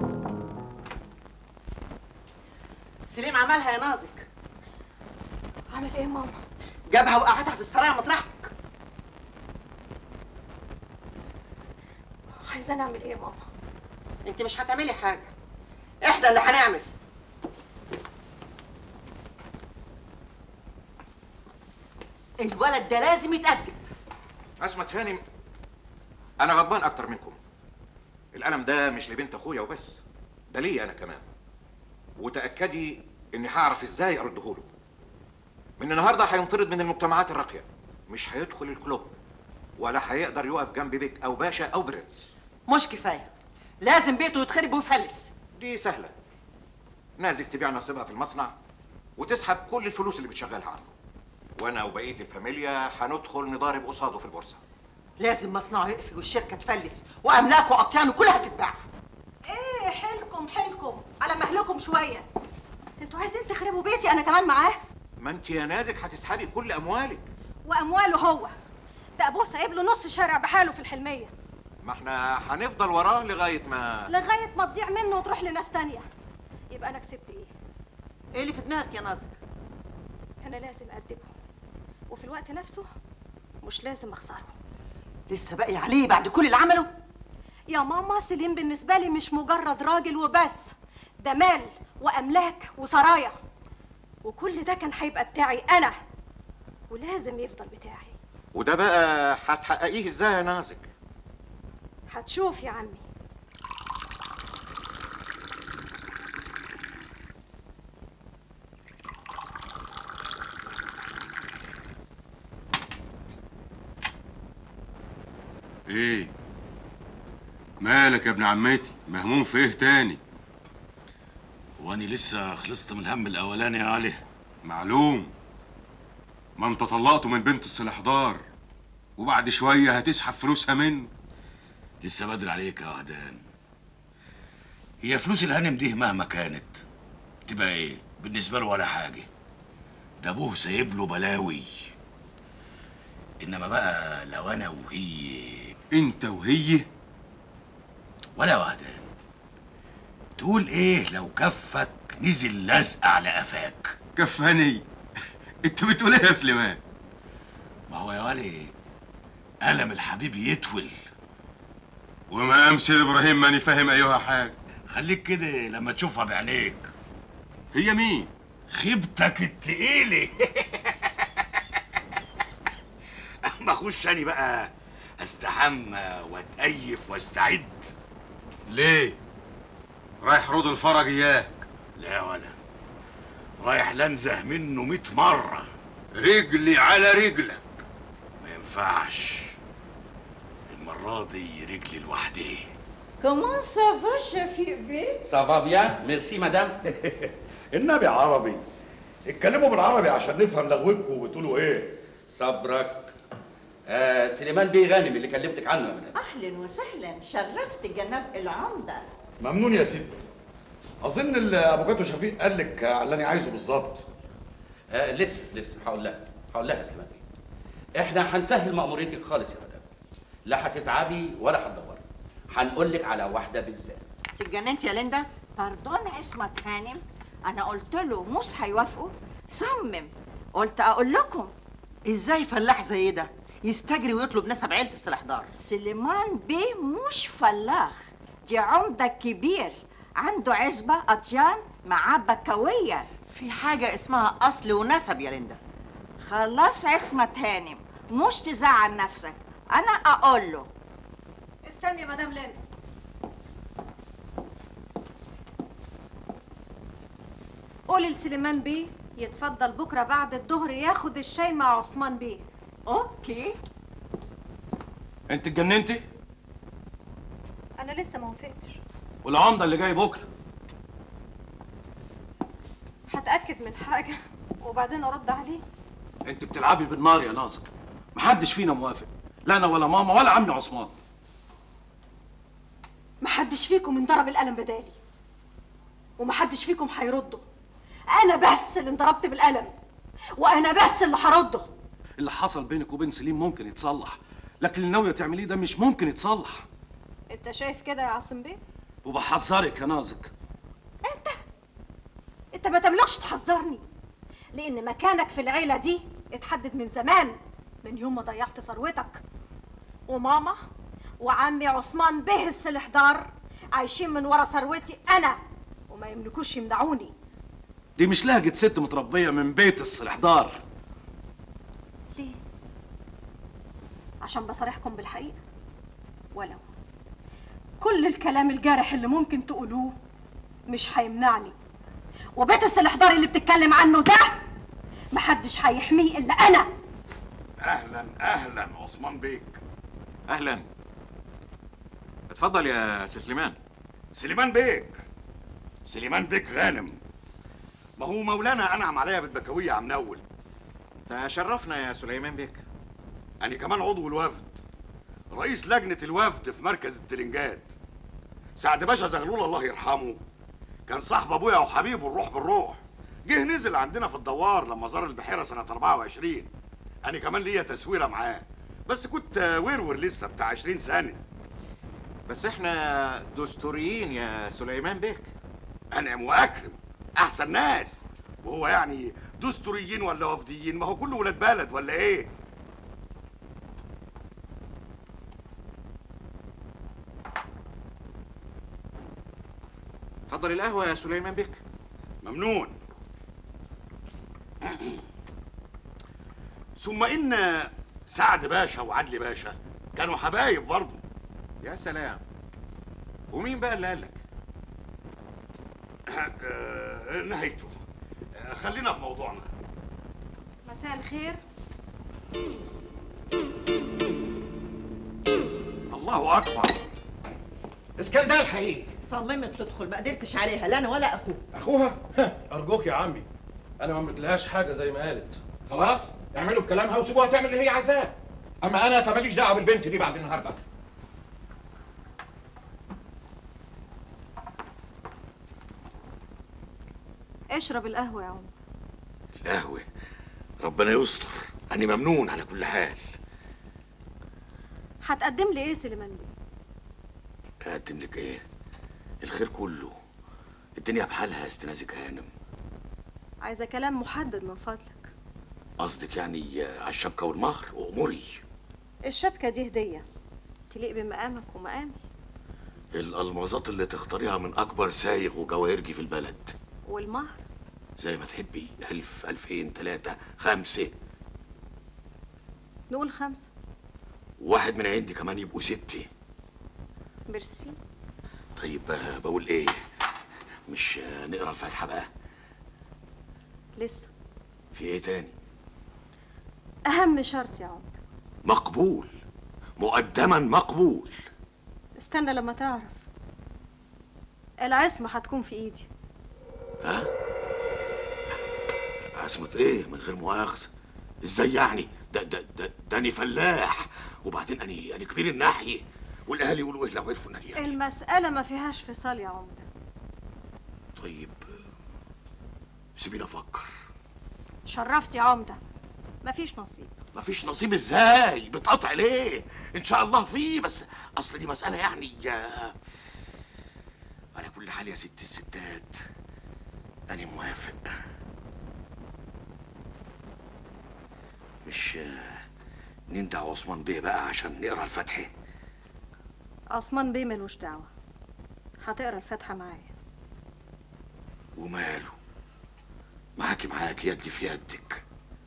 سليم عملها يا نازك عمل ايه ماما جابها وقعدها في السرايا مطرحك عايزه نعمل ايه يا ماما انت مش هتعملي حاجه احنا اللي هنعمل الولد ده لازم يتأدب اسمة هانم انا غضبان اكتر منكم القلم ده مش لبنت اخويا وبس ده ليا انا كمان وتاكدي اني هعرف ازاي ارده له من النهارده هينطرد من المجتمعات الراقيه مش هيدخل الكلوب ولا هيقدر يقف جنب بيك او باشا او برنس مش كفايه لازم بيته يتخرب ويفلس دي سهله نازك تبيع نصيبها في المصنع وتسحب كل الفلوس اللي بتشغلها عنه وانا وبقيه الفاميليا هندخل نضارب قصاده في البورصه لازم مصنعه يقفل والشركه تفلس واملاكه واطيانه كلها تتباع ايه حيلكم حيلكم على مهلكم شويه انتوا عايزين تخربوا بيتي انا كمان معاه ما انت يا نازك هتسحبي كل اموالك وامواله هو ده ابوه سايب له نص شارع بحاله في الحلميه ما احنا هنفضل وراه لغايه ما لغايه ما تضيع منه وتروح لناس تانية يبقى انا كسبت ايه ايه اللي في دماغك يا نازك انا لازم ادبه وفي الوقت نفسه مش لازم اخسره لسه باقي عليه بعد كل اللي عمله يا ماما سليم بالنسبه لي مش مجرد راجل وبس ده مال واملاك وسرايا وكل ده كان هيبقى بتاعي انا ولازم يفضل بتاعي وده بقى هتحققيه ازاي يا نازك هتشوف يا عمي ايه مالك يا ابن عمتي مهموم في ايه تاني واني لسه خلصت من الهم الاولاني يا علي معلوم ما انت طلقته من بنت السلحدار وبعد شويه هتسحب فلوسها منه لسه بدري عليك يا وهدان هي فلوس الهانم دي مهما كانت تبقى ايه بالنسبه له ولا حاجه ده ابوه سايب له بلاوي انما بقى لو انا وهي انت وهي ولا وهدان تقول ايه لو كفك نزل لزق على قفاك كفاني انت بتقول ايه يا سليمان ما هو يا ولي قلم الحبيب يتول ومقام سيد ابراهيم ماني فاهم ايها حاجه خليك كده لما تشوفها بعينيك هي مين خيبتك التقيلة اما اخش انا بقى استحمى واتأيف واستعد ليه رايح رود الفرج اياك لا ولا رايح لنزه منه مئة مرة رجلي على رجلك ما ينفعش المرة دي رجلي لوحدي Comment ça va, Shafiq Bey Ça va bien, merci madame. النبي عربي اتكلموا بالعربي عشان نفهم لغوتكم وتقولوا ايه صبرك. آه سليمان بيه غانم اللي كلمتك عنه يا مدام. أهلا وسهلا شرفت جناب العمدة ممنون يا ست اظن ال- ابو كاتو شفيق قال لك على اللي انا عايزه بالظبط آه لسه لسه هقول لها هقول لها يا سليمان بيه. احنا هنسهل مأموريتك خالص يا مدام. لا هتتعبي ولا هتدوري. هنقول لك على واحده بالذات. اتجننت يا ليندا باردون عصمت هانم أنا قلت له مش هيوافقوا صمم قلت أقول لكم ازاي فلاح زي ده يستجري ويطلب نسب عيله السلحدار سليمان بيه مش فلاح دي عمدة كبير عنده عزبة أطيان معاه بكوية في حاجه اسمها اصل ونسب يا ليندا خلاص عصمت هانم مش تزعل نفسك أنا أقول له استني يا مدام ليندا قولي لسليمان بيه يتفضل بكره بعد الظهر ياخد الشاي مع عثمان بيه أوكي انت اتجننتي انا لسه ما وافقتش والعمده اللي جاي بكره هتاكد من حاجه وبعدين ارد عليه انت بتلعبي بالنار يا ناصر محدش فينا موافق لا انا ولا ماما ولا عمي عثمان محدش فيكم انضرب القلم بدالي ومحدش فيكم هيرده انا بس اللي انضربت بالقلم وانا بس اللي هرده اللي حصل بينك وبين سليم ممكن يتصلح لكن اللي ناويه تعمليه ده مش ممكن يتصلح انت شايف كده يا عاصم بيه وبحذرك يا نازك انت ما تملكش تحذرني لان مكانك في العيله دي اتحدد من زمان من يوم ما ضيعت ثروتك وماما وعمي عثمان به السلحدار عايشين من ورا ثروتي انا وما يملكوش يمنعوني دي مش لهجة ست متربية من بيت السلحدار ليه عشان بصارحكم بالحقيقه ولو كل الكلام الجارح اللي ممكن تقولوه مش هيمنعني وبيت السلحدار اللي بتتكلم عنه ده محدش هيحميه الا انا اهلا اهلا عثمان بيك اهلا اتفضل يا سي سليمان سليمان بيك سليمان بيك غانم ما هو مولانا انعم عليا بالبكويه عم نول تشرفنا يا سليمان بيك انا كمان عضو الوفد رئيس لجنه الوفد في مركز الترنجات سعد باشا زغلول الله يرحمه كان صاحب ابويا وحبيبه الروح بالروح جه نزل عندنا في الدوار لما زار البحيره سنه 24 انا كمان ليا تسويره معاه بس كنت ورور لسه بتاع 20 سنه بس احنا دستوريين يا سليمان بيك انعم واكرم احسن ناس وهو يعني دستوريين ولا وفديين ما هو كله ولاد بلد ولا ايه اتفضل القهوه يا سليمان بيك ممنون ثم ان سعد باشا وعدلي باشا كانوا حبايب برضه يا سلام ومين بقى اللي قالك آه، نهايته آه، خلينا في موضوعنا مساء الخير الله اكبر اسكندر حقيقي صممت تدخل ما قدرتش عليها لا انا ولا اخوه اخوها أرجوك يا عمي أنا ما عملتلهاش حاجة زي ما قالت خلاص اعملوا بكلامها وسيبوها تعمل اللي هي عايزاه اما انا فماليش دعوه بالبنت دي بعد النهارده اشرب القهوه يا عم القهوة ربنا يستر أنا ممنون على كل حال هتقدم لي ايه سليمان بيه أقدم لك إيه الخير كله الدنيا بحالها يا استنازك هانم عايزه كلام محدد من فضلك قصدك يعني على الشبكة والمهر وأموري الشبكه دي هديه تليق بمقامك ومقامي الألمازات اللي تختاريها من أكبر سايغ وجواهرجي في البلد والمهر زي ما تحبي ألف ألفين تلاتة خمسة نقول خمسه واحد من عندي كمان يبقوا ستة ميرسي طيب آه، بقول إيه مش آه، نقرا الفاتحة بقى لسه في إيه تاني اهم شرط يا عمده مقبول مقدما مقبول استنى لما تعرف العصمه هتكون في ايدي ها عصمة ايه من غير مؤاخذة ازاي يعني ده ده ده ده انا فلاح وبعدين اني انا كبير الناحية والاهالي يقولوا ايه لو عرفوا ان انا يعني المساله ما فيهاش فصال يا عمده طيب آه، سيبيني افكر شرفت يا عمده مفيش نصيب مفيش نصيب ازاي بتقطع ليه ان شاء الله فيه بس اصل دي مسألة يعني آه، على كل حال يا ست الستات انا موافق مش آه، نندع عثمان بيه بقى عشان نقرا الفتحه عثمان بيه ملوش دعوه هتقرا الفاتحه معايا وماله معاكي معاكي يدي في يدك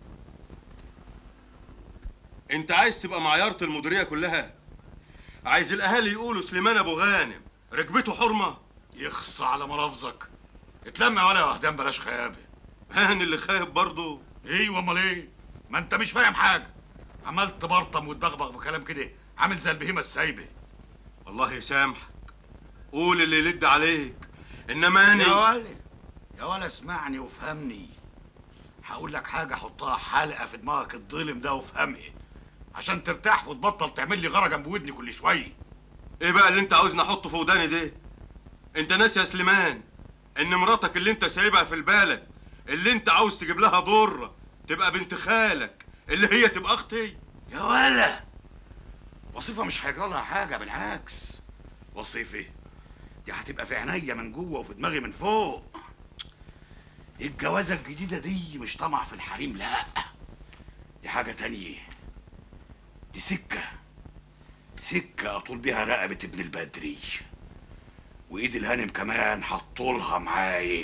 انت عايز تبقى معيارة المديرية كلها عايز الاهالي يقولوا سليمان ابو غانم ركبته حرمة يخص على مرافظك اتلم يا ولا يا وهدان بلاش خيابه هان اللي خايب برضه ايوه امال ايه ما انت مش فاهم حاجه عمال تبرطم وتبغبغ بكلام كده عامل زي البهيمه السايبه الله يسامحك قول اللي يلد عليك انما انا يا ولا يا ولا اسمعني وافهمني هقول لك حاجه حطها حلقه في دماغك الظلم ده وافهمها عشان ترتاح وتبطل تعمل لي غرة جنب ودني كل شويه ايه بقى اللي انت عاوزني احطه في وداني ده انت ناسي يا سليمان ان مراتك اللي انت سايبها في البلد اللي انت عاوز تجيب لها ضره تبقى بنت خالك اللي هي تبقى اختي يا ولا وصيفه مش هيجرى لها حاجه بالعكس وصيفه دي هتبقى في عينيا من جوه وفي دماغي من فوق الجوازة الجديدة دي مش طمع في الحريم لا دي حاجة تانية دي سكة سكة أطول بيها رقبة ابن البدري وإيد الهانم كمان هطولها معايا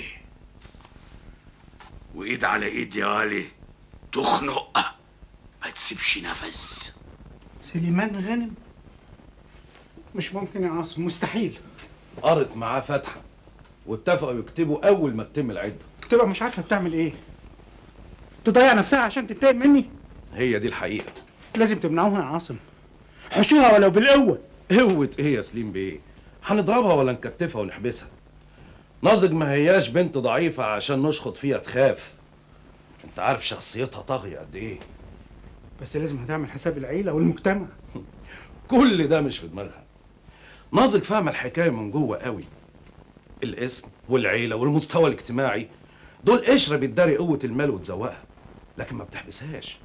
وإيد على إيد يا علي تخنق ما تسيبش نفس سليمان غانم مش ممكن يا عاصم مستحيل قرت معاه فاتحه واتفقوا يكتبوا اول ما تتم العده تبقى مش عارفه بتعمل ايه تضيع نفسها عشان تنتقم مني هي دي الحقيقه لازم تمنعوها يا عاصم حشوها ولو بالقوه قوة ايه يا سليم بيه هنضربها ولا نكتفها ونحبسها ناظج ما هياش بنت ضعيفة عشان نشخط فيها تخاف انت عارف شخصيتها طاغية قد ايه بس لازم هتعمل حساب العيله والمجتمع كل ده مش في دماغها ناظج فاهمة الحكاية من جوه قوي الاسم والعيلة والمستوى الاجتماعي دول قشرة بتداري قوة المال وتزوقها لكن ما بتحبسهاش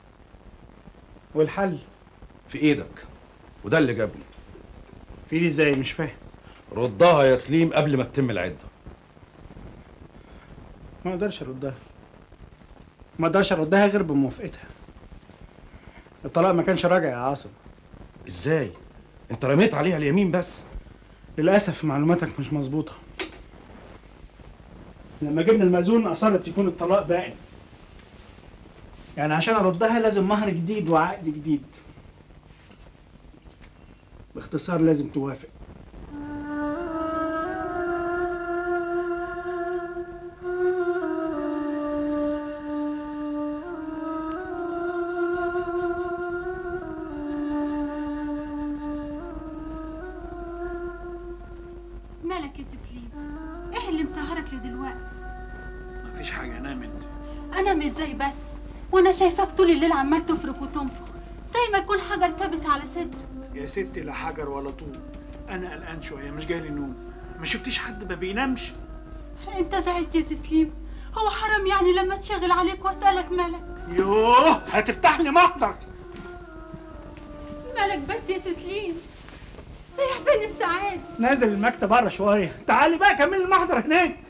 والحل في ايدك وده اللي جابني في دي ازاي مش فاهم ردها يا سليم قبل ما تتم العدة ما اقدرش اردها ما اقدرش اردها غير بموافقتها الطلاق ما كانش راجع يا عاصم ازاي انت رميت عليها اليمين بس للاسف معلوماتك مش مظبوطه لما جبنا المأذون اصرت يكون الطلاق باقي يعني عشان اردها لازم مهر جديد وعقد جديد باختصار لازم توافق مالك يا سيسليم ايه اللي مسهرك لدلوقتي مفيش حاجه نام انت انا مش زي بس وانا شايفاك طول الليل عمال تفرك وتنفخ زي ما يكون حجر كابس على صدرك يا ستي لا حجر ولا طول انا قلقان شويه مش جاي لي نوم ما شفتيش حد ما بينامش انت زعلت يا سيسليم هو حرام يعني لما تشغل عليك واسالك مالك يوه هتفتح لي محضر مالك بس يا سيسليم رايح فين السعاده نازل المكتب بره شويه تعالي بقى كملي المحضر هناك